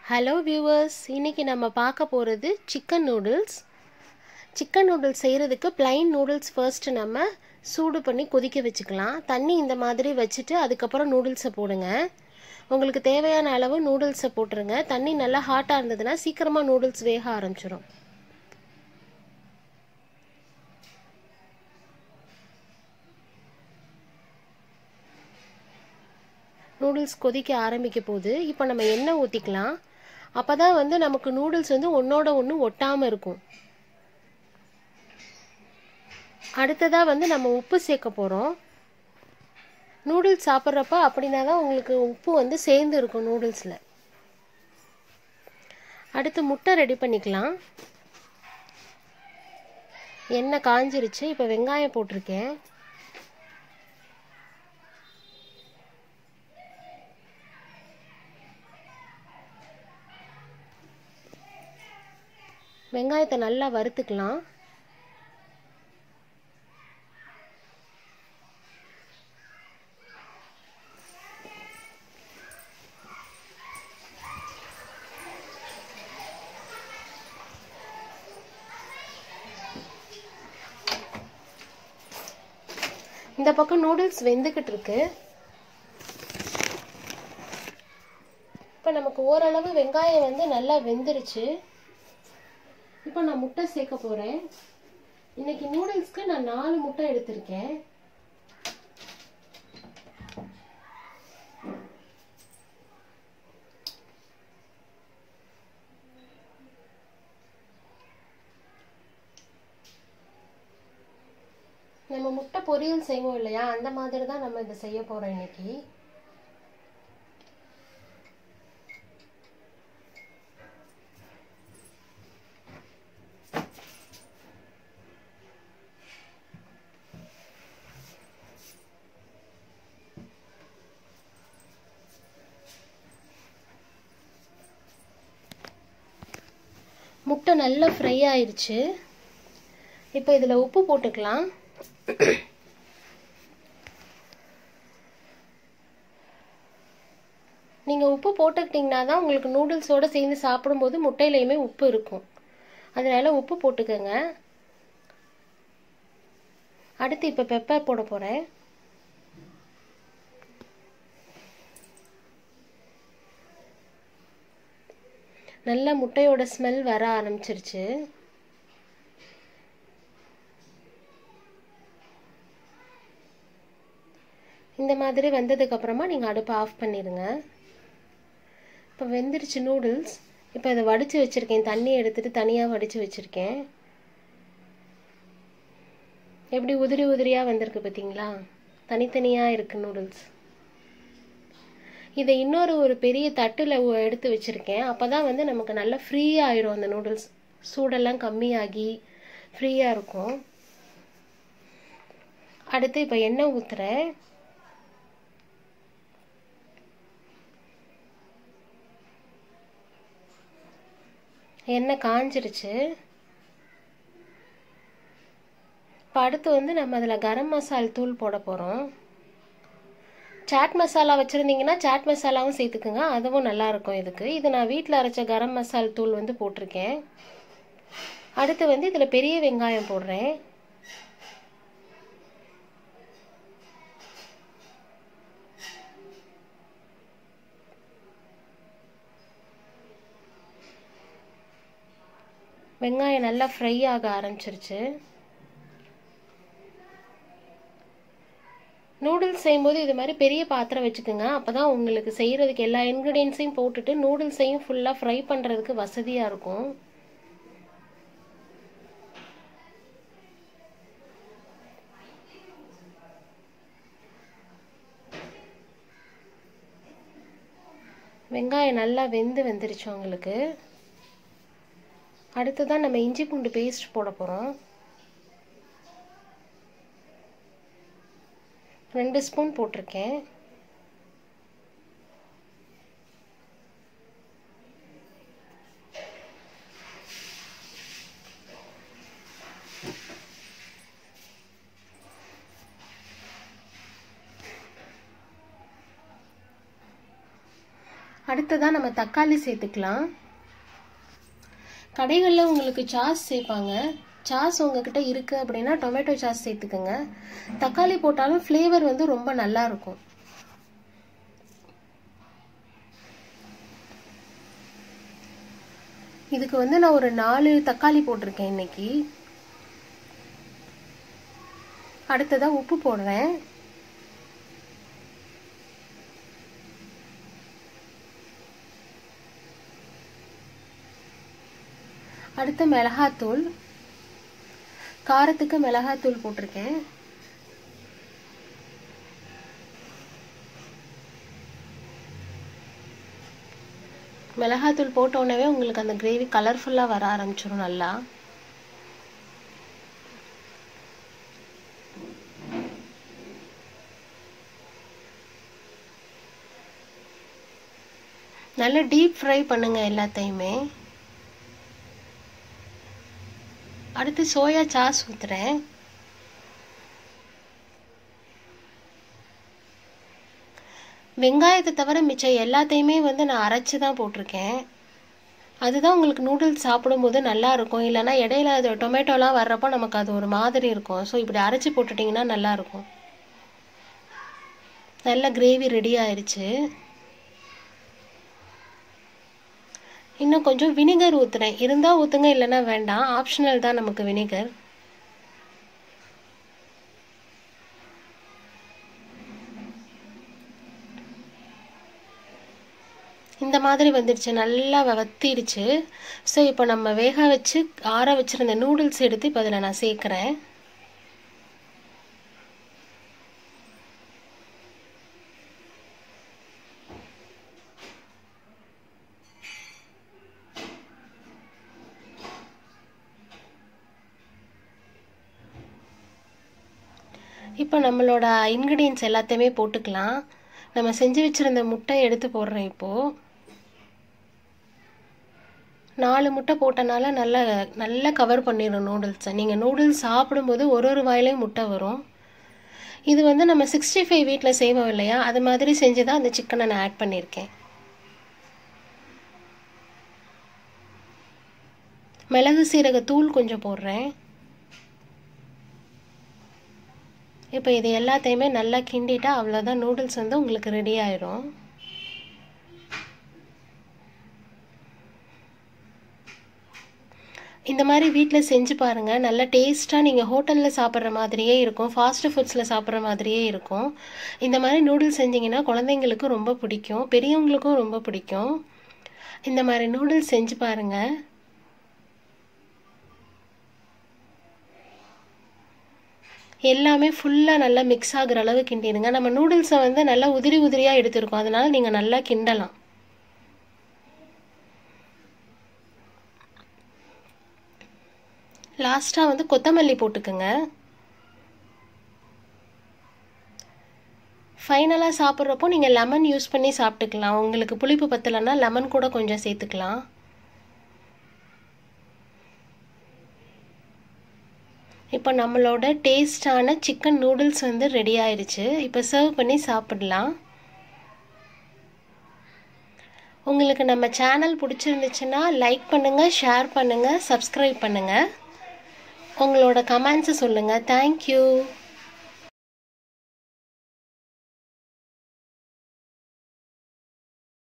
hello viewers இன்றைக்கி நம்ம பார்க்க போகிறது சிக்கன் நூடுல்ஸ் சிக்கன் நூடுல்ஸ் செய்கிறதுக்கு plain நூடுல்ஸ் ஃபர்ஸ்ட் நம்ம சூடு பண்ணி கொதிக்க வச்சுக்கலாம் தண்ணி இந்த மாதிரி வச்சுட்டு அதுக்கப்புறம் நூடுல்ஸை போடுங்க உங்களுக்கு தேவையான அளவு நூடுல்ஸை போட்டுருங்க தண்ணி நல்லா ஹாட்டாக இருந்ததுன்னா சீக்கிரமாக நூடுல்ஸ் வேக ஆரம்பிச்சிடும் நூடுல்ஸ் கொதிக்க ஆரம்பிக்க போது இப்போ நம்ம எண்ணெய் ஊற்றிக்கலாம் அப்போ தான் வந்து நமக்கு நூடுல்ஸ் வந்து ஒன்றோட ஒன்று ஒட்டாமல் இருக்கும் அடுத்ததாக வந்து நம்ம உப்பு சேர்க்க போகிறோம் நூடுல்ஸ் சாப்பிட்றப்ப அப்படின்னா தான் உங்களுக்கு உப்பு வந்து சேர்ந்து இருக்கும் நூடுல்ஸில் அடுத்து முட்டை ரெடி பண்ணிக்கலாம் எண்ணெய் காஞ்சிருச்சு இப்போ வெங்காயம் போட்டிருக்கேன் வெங்காயத்தை நல்லா வறுத்துக்கலாம் இந்த பக்கம் நூடுல்ஸ் வெந்துக்கிட்டு இருக்கு இப்போ நமக்கு ஓரளவு வெங்காயம் வந்து நல்லா வெந்துருச்சு இப்போ நான் முட்டை சேர்க்க போகிறேன் இன்னைக்கு நூடுல்ஸ்க்கு நான் நாலு முட்டை எடுத்திருக்கேன் நம்ம முட்டை பொரியல் செய்வோம் இல்லையா அந்த மாதிரி தான் நம்ம இதை செய்ய போகிறோம் இன்னைக்கு முட்டை நல்லா ஃப்ரை ஆயிடுச்சு இப்போ இதில் உப்பு போட்டுக்கலாம் நீங்கள் உப்பு போட்டுக்கிட்டிங்கன்னா தான் உங்களுக்கு நூடுல்ஸோடு சேர்ந்து சாப்பிடும்போது முட்டையிலையுமே உப்பு இருக்கும் அதனால் உப்பு போட்டுக்கோங்க அடுத்து இப்போ பெப்பர் போட போகிறேன் நல்ல முட்டையோட ஸ்மெல் வர ஆரம்பிச்சிருச்சு இந்த மாதிரி வந்ததுக்கு அப்புறமா நீங்கள் அடுப்பை ஆஃப் பண்ணிடுங்க இப்போ வெந்துருச்சு நூடுல்ஸ் இப்போ அதை வடித்து வச்சுருக்கேன் தண்ணி எடுத்துட்டு தனியாக வடித்து வச்சுருக்கேன் எப்படி உதிரி உதிரியாக வந்திருக்கு பார்த்தீங்களா தனித்தனியாக இருக்குது நூடுல்ஸ் இதை இன்னொரு ஒரு பெரிய தட்டில் எடுத்து வச்சுருக்கேன் அப்போ தான் வந்து நமக்கு நல்லா ஃப்ரீ ஆயிடும் அந்த நூடுல்ஸ் சூடெல்லாம் கம்மியாகி ஃப்ரீயாக இருக்கும் அடுத்து இப்போ எண்ணெய் ஊற்றுறேன் எண்ணெய் காஞ்சிருச்சு இப்போ அடுத்து வந்து நம்ம அதில் கரம் மசால் தூள் போட போகிறோம் சாட் மசாலா வச்சுருந்தீங்கன்னா சாட் மசாலாவும் சேர்த்துக்குங்க அதுவும் நல்லாயிருக்கும் இதுக்கு இது நான் வீட்டில் அரைச்ச கரம் மசால் தூள் வந்து போட்டிருக்கேன் அடுத்து வந்து இதில் பெரிய வெங்காயம் போடுறேன் வெங்காயம் நல்லா ஃப்ரை ஆக ஆரம்பிச்சிருச்சு நூடுல்ஸ் செய்யும்போது இது மாதிரி பெரிய பாத்திரம் வச்சுக்கோங்க அப்போ தான் உங்களுக்கு செய்கிறதுக்கு எல்லா இன்க்ரீடியன்ஸையும் போட்டுட்டு நூடுல்ஸையும் ஃபுல்லாக ஃப்ரை பண்ணுறதுக்கு வசதியாக இருக்கும் வெங்காயம் நல்லா வெந்து வெந்துருச்சு உங்களுக்கு அடுத்ததான் நம்ம இஞ்சி பூண்டு பேஸ்ட் போட போகிறோம் ரெண்டு ஸ்பூன் போட்டிருக்கேன் அடுத்ததாக நம்ம தக்காளி சேர்த்துக்கலாம் கடைகளில் உங்களுக்கு சாஸ் சேர்ப்பாங்க சாஸ் உங்ககிட்ட இருக்குது அப்படின்னா டொமேட்டோ சாஸ் சேர்த்துக்கோங்க தக்காளி போட்டாலும் ஃப்ளேவர் வந்து ரொம்ப நல்லா இருக்கும் இதுக்கு வந்து நான் ஒரு நாலு தக்காளி போட்டிருக்கேன் இன்னைக்கு அடுத்ததாக உப்பு போடுறேன் அடுத்து மிளகாத்தூள் காரத்துக்கு மிளகாத்தூள் போட்டிருக்கேன் மிளகாத்தூள் போட்ட உடனே உங்களுக்கு அந்த கிரேவி கலர்ஃபுல்லாக வர ஆரம்பிச்சிடும் நல்லா நல்லா டீப் ஃப்ரை பண்ணுங்க எல்லாத்தையுமே அடுத்து சோயா சாஸ் ஊற்றுறேன் வெங்காயத்தை தவிர மிச்சம் எல்லாத்தையுமே வந்து நான் அரைச்சி தான் போட்டிருக்கேன் அதுதான் உங்களுக்கு நூடுல்ஸ் சாப்பிடும்போது நல்லா இருக்கும் இல்லைனா இடையில அது டொமேட்டோலாம் வர்றப்போ நமக்கு அது ஒரு மாதிரி இருக்கும் ஸோ இப்படி அரைச்சி போட்டுட்டிங்கன்னா நல்லாயிருக்கும் நல்ல கிரேவி ரெடி ஆயிடுச்சு இன்னும் கொஞ்சம் வினிகர் ஊற்றுறேன் இருந்தால் ஊற்றுங்க இல்லைன்னா வேண்டாம் ஆப்ஷனல் தான் நமக்கு வினிகர் இந்த மாதிரி வந்துடுச்சு நல்லா வத்திடுச்சு ஸோ இப்போ நம்ம வேக வச்சு ஆற வச்சுருந்த நூடுல்ஸ் எடுத்து இப்போ அதில் நான் சேர்க்குறேன் இப்போ நம்மளோட இன்க்ரீடியன்ஸ் எல்லாத்தையுமே போட்டுக்கலாம் நம்ம செஞ்சு வச்சுருந்த முட்டை எடுத்து போடுறேன் இப்போது நாலு முட்டை போட்டனால நல்லா நல்லா கவர் பண்ணிடும் நூடுல்ஸை நீங்கள் நூடுல்ஸ் சாப்பிடும்போது ஒரு ஒரு வாயிலையும் முட்டை வரும் இது வந்து நம்ம சிக்ஸ்டி ஃபைவ் வீட்டில் செய்வோம் இல்லையா அது மாதிரி செஞ்சு தான் அந்த சிக்கனை நான் ஆட் பண்ணியிருக்கேன் மிளகு சீரக தூள் கொஞ்சம் போடுறேன் இப்போ இது எல்லாத்தையுமே நல்லா கிண்டிட்டா அவ்வளோதான் நூடுல்ஸ் வந்து உங்களுக்கு ரெடி ஆயிரும் இந்த மாதிரி வீட்டில் செஞ்சு பாருங்கள் நல்ல டேஸ்ட்டாக நீங்கள் ஹோட்டலில் சாப்பிட்ற மாதிரியே இருக்கும் ஃபாஸ்ட் ஃபுட்ஸில் சாப்பிட்ற மாதிரியே இருக்கும் இந்த மாதிரி நூடுல்ஸ் செஞ்சிங்கன்னா குழந்தைங்களுக்கும் ரொம்ப பிடிக்கும் பெரியவங்களுக்கும் ரொம்ப பிடிக்கும் இந்த மாதிரி நூடுல்ஸ் செஞ்சு பாருங்கள் எல்லாமே ஃபுல்லாக நல்லா மிக்ஸ் ஆகுற அளவு கிண்டிடுங்க நம்ம நூடுல்ஸை வந்து நல்லா உதிரி உதிரியாக எடுத்துருக்கோம் அதனால் நீங்கள் நல்லா கிண்டலாம் லாஸ்ட்டாக வந்து கொத்தமல்லி போட்டுக்குங்க ஃபைனலாக சாப்பிட்றப்போ நீங்கள் லெமன் யூஸ் பண்ணி சாப்பிட்டுக்கலாம் உங்களுக்கு புளிப்பு பத்தலைன்னா லெமன் கூட கொஞ்சம் சேர்த்துக்கலாம் இப்போ நம்மளோட டேஸ்டான சிக்கன் நூடுல்ஸ் வந்து ரெடி ஆயிடுச்சு இப்போ சர்வ் பண்ணி சாப்பிடலாம் உங்களுக்கு நம்ம சேனல் பிடிச்சிருந்துச்சுன்னா லைக் பண்ணுங்கள் ஷேர் பண்ணுங்கள் சப்ஸ்கிரைப் பண்ணுங்கள் உங்களோட கமெண்ட்ஸை சொல்லுங்கள் தேங்க்யூ